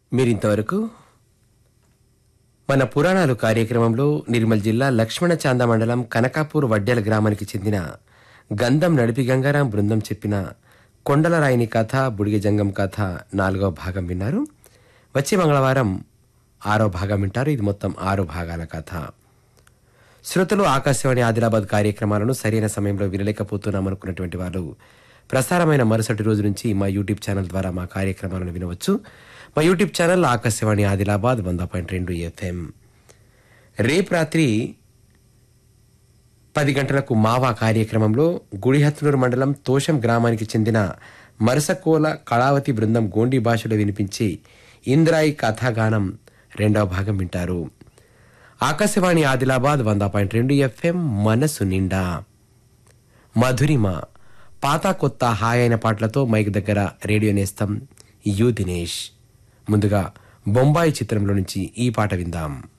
మీరింతవరకు మన పురాణాలు కార్యక్రమంలో నిర్మల్ జిల్లా లక్ష్మణ చాంద మండలం కనకాపూర్ వడ్డెల గ్రామానికి చెందిన గంధం నడిపి గంగారాం బృందం చెప్పిన కొండలరాయిని కథ బుడిగ జంగం కథ నాలుగవ భాగం విన్నారు వచ్చే మంగళవారం ఆరో భాగం వింటారు ఇది మొత్తం ఆరు భాగాల కథ శ్రోతలు ఆకాశవాణి ఆదిలాబాద్ కార్యక్రమాలను సరైన సమయంలో వినలేకపోతున్నాం అనుకున్నటువంటి వాళ్ళు ప్రసారమైన మరుసటి రోజు నుంచి మా యూట్యూబ్ ఛానల్ ద్వారా మా కార్యక్రమాలను వినవచ్చు మా యూట్యూబ్ ఛానల్ ఆకాశవాణి ఆదిలాబాద్ వంద పాయింట్ రెండు ఎఫ్ఎం రేపు రాత్రి పది గంటలకు మావా కార్యక్రమంలో గుడిహత్నూరు మండలం తోషం గ్రామానికి చెందిన మరసకోల కళావతి బృందం గోండి భాషలో వినిపించి ఇంద్రాయి కథాగానం రెండవ భాగం వింటారు ఆకాశవాణి ఆదిలాబాద్ వంద పాయింట్ రెండు ఎఫ్ఎం మనసు నిండా మధురిమ పాత కొత్త హాయ్ అయిన పాటలతో మైక్ దగ్గర రేడియో నేస్తం యు దినేష్ ముందుగా బొంబాయి చిత్రంలో నుంచి ఈ పాట విందాం